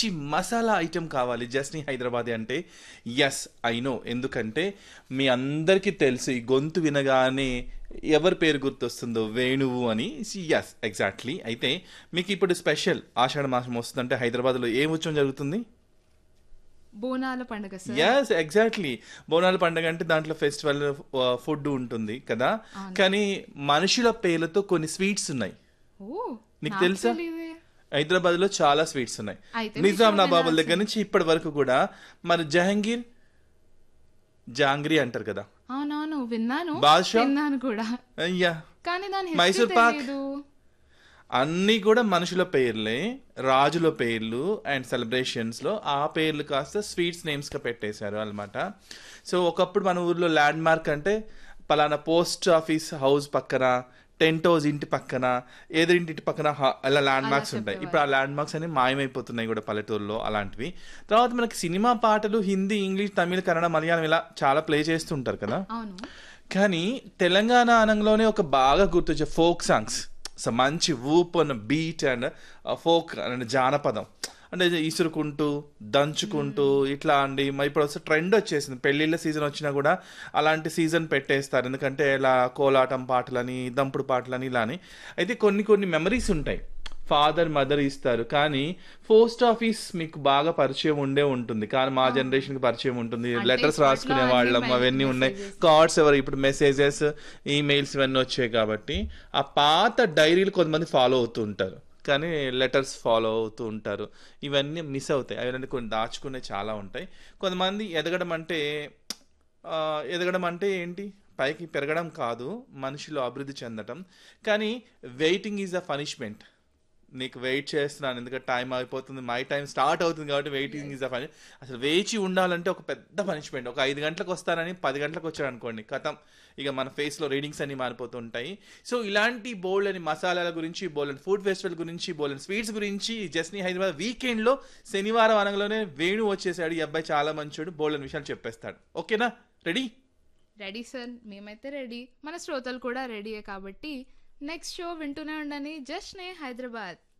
మంచి మసాలా ఐటెం కావాలి జస్ని హైదరాబాద్ అంటే ఎస్ ఐ నో ఎందుకంటే మీ అందరికీ తెలుసు ఈ గొంతు వినగానే ఎవరి పేరు గుర్తొస్తుందో వేణువు అని ఎస్ ఎగ్జాక్ట్లీ అయితే మీకు ఇప్పుడు స్పెషల్ ఆషాఢ మాసం వస్తుందంటే హైదరాబాద్లో ఏం ఉత్సవం జరుగుతుంది బోనాల పండుగ సార్ ఎస్ ఎగ్జాక్ట్లీ బోనాల పండుగ అంటే దాంట్లో ఫెస్టివల్ ఫుడ్ ఉంటుంది కదా కానీ మనుషుల పేర్లతో కొన్ని స్వీట్స్ ఉన్నాయి ఓ నీకు నాకు తెలుసా? తెలీదే. హైదరాబాద్ లో చాలా స్వీట్స్ ఉన్నాయి అయితే నిజాం మీకు నవాబుల దగ్గర నుంచి ఇప్పటి వరకు కూడా మన జహంగీర్ జాంగ్రీ అంటారు కదా అవునవును విన్నాను బాద్షా? విన్నాను కూడా అయ్యా కానీ దాని మైసూర్ హిస్టరీ పాక్? తెలీదు అన్నీ కూడా మనుషుల పేర్లే రాజుల పేర్లు అండ్ సెలబ్రేషన్స్ లో ఆ పేర్లు కాస్త స్వీట్స్ నేమ్స్ గా పెట్టేశారు అనమాట సో ఒకప్పుడు మన ఊర్లో ల్యాండ్ మార్క్ అంటే పలానా పోస్ట్ ఆఫీస్ హౌస్ పక్కన టెంట్ హౌస్ ఇంటి పక్కన ఎదురింటి పక్కన హ- అలా ల్యాండ్ మార్క్స్ ఉంటాయి ఇప్పుడు ఆ ల్యాండ్ మార్క్స్ అన్ని మాయమైపోతున్నాయి కూడా పల్లెటూరులో అలాంటివి తర్వాత మనకి సినిమా పాటలు హిందీ ఇంగ్లీష్ తమిళ కన్నడ మలయాళం ఇలా చాలా ప్లే చేస్తుంటారు కదా అవును కానీ తెలంగాణ అనంలోనే ఒక బాగా గుర్తొచ్చే ఫోక్ సాంగ్స్ సో మంచి ఊప్ అన్న బీట్ అండ్ ఫోక్ అండ్ జానపదం అంటే ఇసురుకుంటూ దంచుకుంటూ ఇట్లా అండి మరి ఇప్పుడు వస్తే ట్రెండ్ వచ్చేసింది పెళ్ళిళ్ళ సీజన్ వచ్చినా కూడా అలాంటి సీజన్ పెట్టేస్తారు ఎందుకంటే ఇలా కోలాటం పాటలని దంపుడు పాటలని ఇలా అని అయితే కొన్ని కొన్ని మెమరీస్ ఉంటాయి ఫాదర్ మదర్ ఇస్తారు కానీ పోస్ట్ ఆఫీస్ మీకు బాగా పరిచయం ఉండే ఉంటుంది కానీ మా జనరేషన్ కి పరిచయం ఉంటుంది లెటర్స్ ఇప్పట్లో రాసుకునే అన్ని వాళ్ళం మె- అవన్నీ ఉన్నాయి messages. కార్డ్స్ ఎవరు ఇప్పుడు మెసేజెస్ ఈమెయిల్స్ ఇవన్నీ వచ్చాయి కాబట్టి ఆ పాత డైరీలు కొంతమంది ఫాలో అవుతూ ఉంటారు కానీ లెటర్స్ ఫాలో అవుతూ ఉంటారు ఇవన్నీ మిస్ అవుతాయి అవన్నీ కొన్ని దాచుకునే చాలా ఉంటాయి కొంతమంది ఎదగడం అంటే ఆ, ఎదగడం అంటే ఏంటి పైకి పెరగడం కాదు మనిషిలో అభివృద్ధి చెందడం కానీ వెయిటింగ్ ఈజ్ అ పనిష్మెంట్ నీకు వెయిట్ చేస్తున్నాను ఎందుకంటే టైం అయిపోతుంది మై టైం స్టార్ట్ అవుతుంది కాబట్టి వెయిటింగ్ ఈజ్ అ పని అసలు వేచి ఉండాలంటే ఒక పెద్ద పనిష్మెంట్ ఒక ఐదు గంటలకు వస్తానని పది గంటలకు వచ్చాడు అనుకోండి కథం ఇక మన ఫేస్లో రీడింగ్స్ అన్ని మారిపోతూ ఉంటాయి సో ఇలాంటి బోల్డ్ అని మసాలాల గురించి బోల్డ్ ఫుడ్ ఫెస్టివల్ గురించి బోల్డ్ స్వీట్స్ గురించి జస్ని హైదరాబాద్ వీకెండ్లో శనివారం అనగలోనే వేణు వచ్చేసాడు ఈ అబ్బాయి చాలా మంచోడు బోల్డ్ అని విషయాలు చెప్పేస్తాడు ఓకేనా రెడీ రెడీ సార్ మేమైతే రెడీ మన శ్రోతలు కూడా రెడీయే కాబట్టి నెక్స్ట్ షో వింటూనే ఉండని జస్ట్ నే హైదరాబాద్